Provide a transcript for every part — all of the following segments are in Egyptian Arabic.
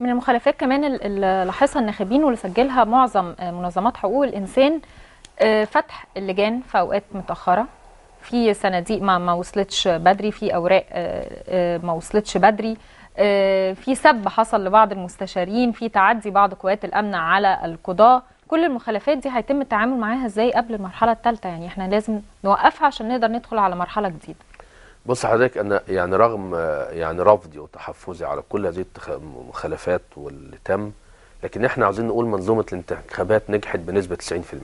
من المخالفات كمان اللي لاحظها الناخبين واللي سجلها معظم منظمات حقوق الانسان فتح اللجان في اوقات متاخره في صناديق ما ما وصلتش بدري في اوراق ما وصلتش بدري في سب حصل لبعض المستشارين في تعدي بعض قوات الامن على القضاه كل المخالفات دي هيتم التعامل معاها ازاي قبل المرحله الثالثه يعني احنا لازم نوقفها عشان نقدر ندخل على مرحله جديده بص حضرتك انا يعني رغم يعني رفضي وتحفظي على كل هذه المخالفات واللي تم لكن احنا عاوزين نقول منظومه الانتخابات نجحت بنسبه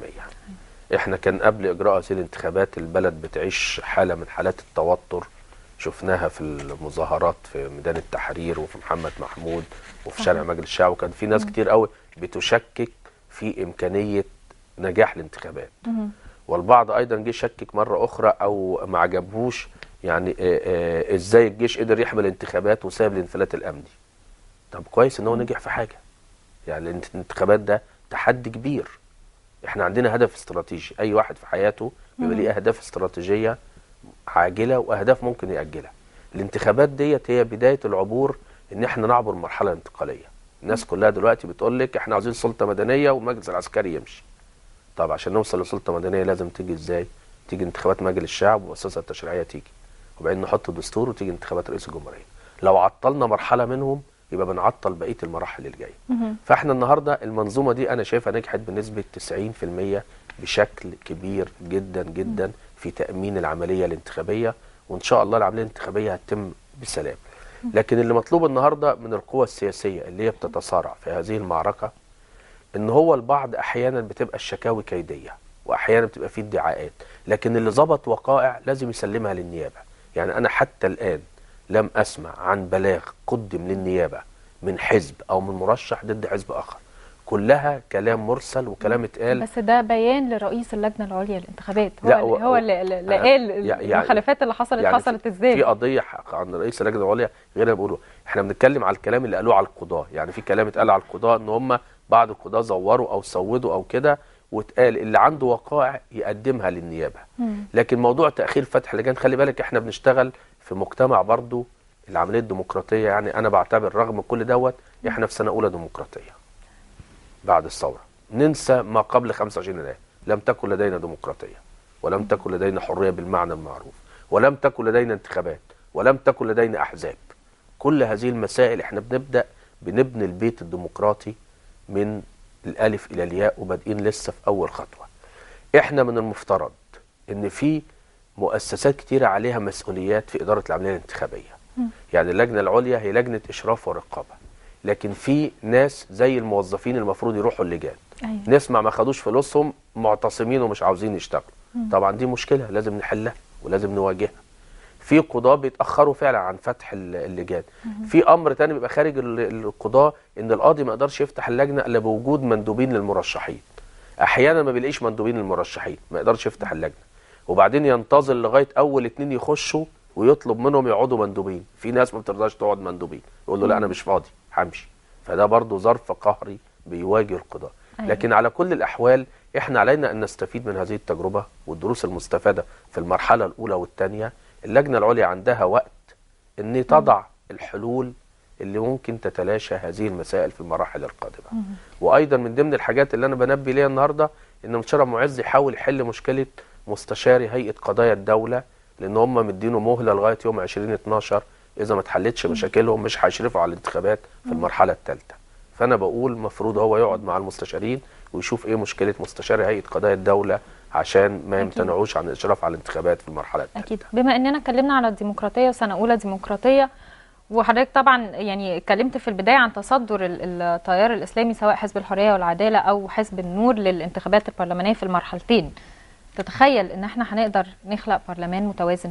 90% احنا كان قبل اجراء هذه الانتخابات البلد بتعيش حاله من حالات التوتر شفناها في المظاهرات في ميدان التحرير وفي محمد محمود وفي شارع مجلس الشعب وكان في ناس كتير قوي بتشكك في امكانيه نجاح الانتخابات والبعض ايضا جه شكك مره اخرى او ما عجبهوش يعني آآ آآ ازاي الجيش قدر يحمل الانتخابات وساب الانفلات الامني طب كويس ان هو نجح في حاجه يعني الانتخابات ده تحدي كبير احنا عندنا هدف استراتيجي اي واحد في حياته بيبقى ليه اهداف استراتيجيه عاجله واهداف ممكن ياجلها الانتخابات ديت هي بدايه العبور ان احنا نعبر مرحله انتقاليه الناس كلها دلوقتي بتقول لك احنا عاوزين سلطه مدنيه والمجلس العسكري يمشي طب عشان نوصل لسلطه مدنيه لازم تيجي ازاي تيجي انتخابات مجلس الشعب والمؤسسه التشريعيه تيجي وبعدين نحط دستور وتيجي انتخابات رئيس الجمهوريه لو عطلنا مرحله منهم يبقى بنعطل بقيه المراحل اللي جايه فاحنا النهارده المنظومه دي انا شايفها نجحت بنسبه 90% بشكل كبير جدا جدا في تامين العمليه الانتخابيه وان شاء الله العمليه الانتخابيه هتتم بسلام لكن اللي مطلوب النهارده من القوى السياسيه اللي هي بتتصارع في هذه المعركه ان هو البعض احيانا بتبقى الشكاوي كيديه واحيانا بتبقى فيه ادعاءات لكن اللي ظبط وقائع لازم يسلمها للنيابه يعني انا حتى الان لم اسمع عن بلاغ قدم للنيابه من حزب او من مرشح ضد حزب اخر كلها كلام مرسل وكلام اتقال بس ده بيان لرئيس اللجنه العليا للانتخابات هو لا، اللي هو- هو اللي, اللي قال يعني- المخالفات اللي حصلت يعني حصلت في- ازاي في قضيه حق عن رئيس اللجنه العليا غير اللي بيقولوا احنا بنتكلم على الكلام اللي قالوه على القضاه يعني في كلام اتقال على القضاه ان هم بعض القضاه زوروا او سودوا او كده واتقال اللي عنده وقائع يقدمها للنيابه لكن موضوع تاخير فتح لجان خلي بالك احنا بنشتغل في مجتمع برضو العمليه الديمقراطيه يعني انا بعتبر رغم كل دوت احنا في سنه اولى ديمقراطيه بعد الثوره ننسى ما قبل 25 يناير لم تكن لدينا ديمقراطيه ولم تكن لدينا حريه بالمعنى المعروف ولم تكن لدينا انتخابات ولم تكن لدينا احزاب كل هذه المسائل احنا بنبدا بنبني البيت الديمقراطي من الالف الى الياء وبادئين لسه في اول خطوه احنا من المفترض ان في مؤسسات كتيره عليها مسؤوليات في اداره العمليه الانتخابيه يعني اللجنه العليا هي لجنه اشراف ورقابه لكن في ناس زي الموظفين المفروض يروحوا اللجان أيوة. نسمع ما خدوش فلوسهم معتصمين ومش عاوزين يشتغلوا طبعا دي مشكله لازم نحلها ولازم نواجهها في قضاة بيتأخروا فعلا عن فتح ال- اللجان في أمر تاني بيبقى خارج ال- القضاة إن القاضي ما يقدرش يفتح اللجنة إلا بوجود مندوبين للمرشحين أحيانا ما بيلاقيش مندوبين للمرشحين ما يقدرش يفتح اللجنة وبعدين ينتظر لغاية أول اتنين يخشوا ويطلب منهم يقعدوا مندوبين في ناس ما بترضاش تقعد مندوبين يقول له لا أنا مش فاضي همشي فده برضو ظرف قهري بيواجه القضاء أيوة. لكن على كل الأحوال إحنا علينا أن نستفيد من هذه التجربة والدروس المستفادة في المرحلة الأولى والثانية اللجنة العليا عندها وقت أن تضع الحلول اللي ممكن تتلاشى هذه المسائل في المراحل القادمة وأيضا من ضمن الحاجات اللي أنا بنبي ليها النهاردة أن مشرف معز يحاول يحل مشكلة مستشاري هيئة قضايا الدولة لأن هم مدينه مهلة لغاية يوم 2012 إذا ما اتحلتش مشاكلهم مش هيشرفوا على الانتخابات في المرحلة الثالثة فأنا بقول المفروض هو يقعد مع المستشارين ويشوف إيه مشكلة مستشاري هيئة قضايا الدولة عشان ما أكيد. يمتنعوش عن الإشراف على الانتخابات في المرحلة الثالثة اكيد بما اننا اتكلمنا على الديمقراطيه وسنه اولى ديمقراطيه وحضرتك طبعا يعني اتكلمت في البدايه عن تصدر ال- التيار الاسلامي سواء حزب الحريه والعداله او حزب النور للانتخابات البرلمانيه في المرحلتين تتخيل ان احنا هنقدر نخلق برلمان متوازن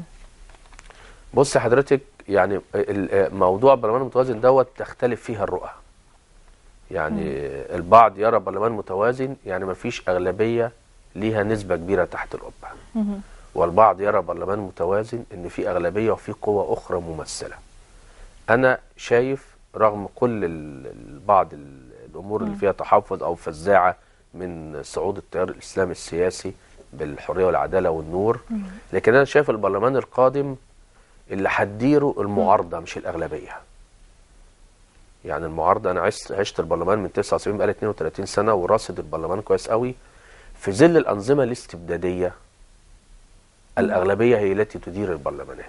بص حضرتك يعني ال- موضوع البرلمان المتوازن دوت تختلف فيها الرؤى يعني البعض يرى برلمان متوازن يعني ما فيش أغلبية ليها نسبة كبيرة تحت القبة والبعض يرى برلمان متوازن ان في أغلبية وفي قوة أخرى ممثلة أنا شايف رغم كل ال- ال- بعض ال- الأمور اللي فيها تحفظ أو فزاعة من صعود التيار الإسلامي السياسي بالحرية والعدالة والنور لكن أنا شايف البرلمان القادم اللي هتديره المعارضة مش الأغلبية يعني المعارضه انا عشت عشت البرلمان من 79 بقالي 32 سنه وراصد البرلمان كويس قوي في ظل الانظمه الاستبداديه الاغلبيه هي التي تدير البرلمانات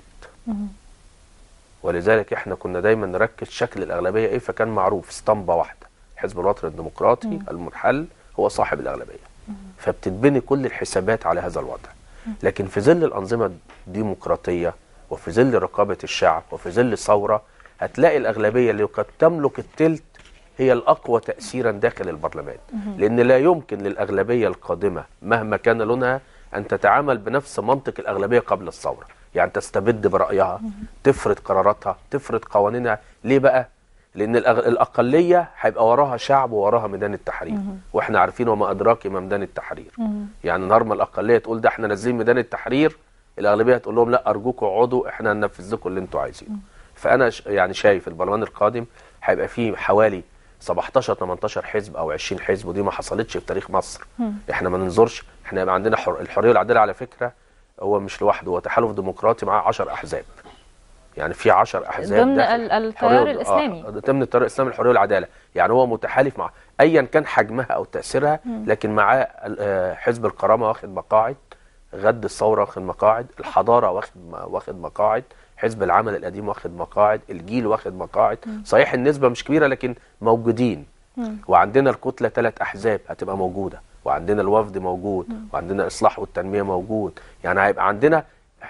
ولذلك احنا كنا دايما نركز شكل الاغلبيه ايه فكان معروف اسطمبه واحده الحزب الوطني الديمقراطي المنحل هو صاحب الاغلبيه فبتتبني كل الحسابات على هذا الوضع لكن في ظل الانظمه الديمقراطيه وفي ظل رقابه الشعب وفي ظل ثوره هتلاقي الاغلبيه اللي قد تملك التلت هي الاقوى تاثيرا داخل البرلمان لان لا يمكن للاغلبيه القادمه مهما كان لونها ان تتعامل بنفس منطق الاغلبيه قبل الثوره يعني تستبد برايها تفرض قراراتها تفرض قوانينها ليه بقى لان الأغ... الاقليه هيبقى وراها شعب ووراها ميدان التحرير واحنا عارفين وما ادراك ما ميدان التحرير يعني النهارده الاقليه تقول ده احنا نازلين ميدان التحرير الاغلبيه تقول لهم لا ارجوكم اقعدوا احنا هننفذ لكم اللي انتوا عايزينه فانا ش... يعني شايف البرلمان القادم هيبقى فيه حوالي 17 18 حزب او 20 حزب ودي ما حصلتش في تاريخ مصر احنا ما ننظرش احنا يبقى عندنا حر... الحريه والعداله على فكره هو مش لوحده هو تحالف ديمقراطي معاه 10 احزاب يعني في 10 احزاب ضمن داخل ال- التيار الحرية- الإسلامي. آه ضمن التيار الاسلامي الحريه والعداله يعني هو متحالف مع ايا كان حجمها او تاثيرها لكن معاه ال- آه، حزب الكرامه واخد مقاعد غد الثوره واخد مقاعد الحضاره واخد م- واخد مقاعد حزب العمل القديم واخد مقاعد الجيل واخد مقاعد صحيح النسبه مش كبيره لكن موجودين وعندنا الكتله ثلاث احزاب هتبقى موجوده وعندنا الوفد موجود وعندنا الاصلاح والتنميه موجود يعني هيبقى عندنا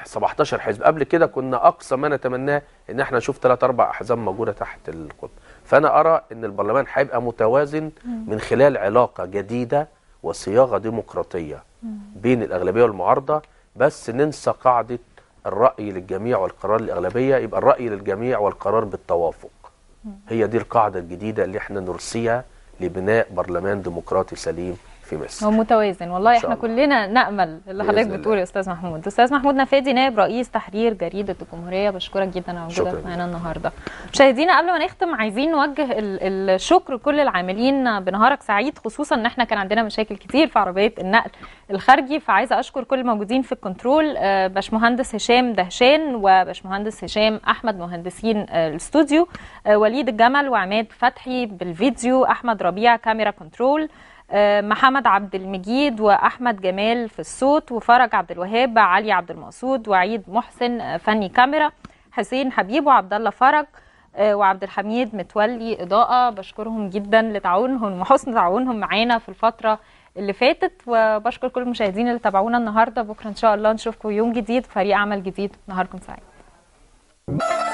17 حزب قبل كده كنا اقصى ما نتمناه ان احنا نشوف ثلاث اربع احزاب موجوده تحت القطب فانا ارى ان البرلمان هيبقى متوازن من خلال علاقه جديده وصياغه ديمقراطيه بين الاغلبيه والمعارضه بس ننسى قاعده الراي للجميع والقرار للاغلبيه يبقى الراي للجميع والقرار بالتوافق هي دي القاعده الجديده اللي احنا نرسيها لبناء برلمان ديمقراطي سليم في مصر هو متوازن والله إن شاء احنا الله. كلنا نامل اللي بإذن حضرتك الله. بتقوله يا استاذ محمود استاذ محمود نفادي نائب رئيس تحرير جريده الجمهوريه بشكرك جدا على شكراً وجودك معانا النهارده مشاهدينا قبل ما نختم عايزين نوجه ال- الشكر لكل العاملين بنهارك سعيد خصوصا ان احنا كان عندنا مشاكل كتير في عربيه النقل الخارجي فعايزه اشكر كل الموجودين في الكنترول آه، باشمهندس هشام دهشان وباشمهندس هشام احمد مهندسين آه، الاستوديو آه، وليد الجمل وعماد فتحي بالفيديو احمد ربيع كاميرا كنترول آه، محمد عبد المجيد واحمد جمال في الصوت وفرج عبد الوهاب علي عبد المقصود وعيد محسن آه، فني كاميرا حسين حبيب وعبد الله فرج آه، وعبد الحميد متولي اضاءه بشكرهم جدا لتعاونهم وحسن تعاونهم معانا في الفتره اللي فاتت وبشكر كل المشاهدين اللي تابعونا النهارده بكره ان شاء الله نشوفكم يوم جديد فريق عمل جديد نهاركم سعيد